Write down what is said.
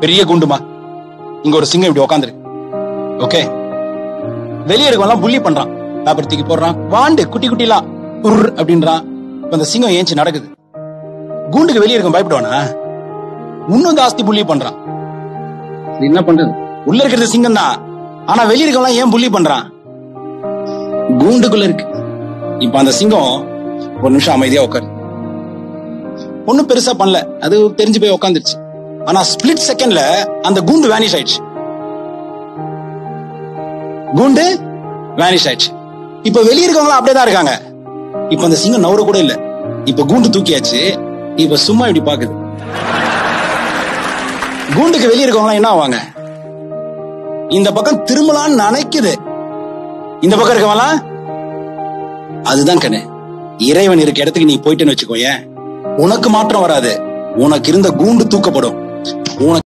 பெரிய குண்டுமா இங்க ஒரு சிங்கம் இப்படி உட்காந்துருக்கு ஓகே வெளியே இருக்கவன் புள்ளி பண்றான் பேப்பர் தூக்கி போடுறான் வாண்டு குட்டி குட்டிலாம் உர் அப்படின்றான் இப்ப அந்த சிங்கம் ஏஞ்சி நடக்குது கூண்டுக்கு வெளியே இருக்கும் பயப்படுவானா இன்னும் ஜாஸ்தி புள்ளி பண்றான் இது என்ன பண்றது உள்ள இருக்கிறது சிங்கம் தான் ஆனா வெளிய இருக்கவன் ஏன் புள்ளி பண்றான் கூண்டுக்குள்ள இருக்கு இப்ப அந்த சிங்கம் ஒரு நிமிஷம் அமைதியா உட்காரு ஒண்ணும் பெருசா பண்ணல அது தெரிஞ்சு போய் உட்காந்துருச்சு ஆனா ஸ்பிளிட் செகண்ட்ல அந்த கூண்டு வேனிஷ் ஆயிடுச்சு கூண்டு வேனிஷ் ஆயிடுச்சு இப்ப வெளிய இருக்கவங்க அப்படியே தான் இருக்காங்க இப்ப அந்த சிங்கம் நவர கூட இல்ல இப்ப கூண்டு தூக்கியாச்சு இப்ப சும்மா இப்படி பாக்குது கூண்டுக்கு வெளிய இருக்கவங்க என்ன ஆவாங்க இந்த பக்கம் திரும்பலான்னு நினைக்குது இந்த பக்கம் இருக்கவங்களா அதுதான் கண்ணு இறைவன் இருக்க இடத்துக்கு நீ போயிட்டேன்னு வச்சுக்கோயேன் உனக்கு மாற்றம் வராது உனக்கு இருந்த கூண்டு தூக்கப்படும் உனக்கு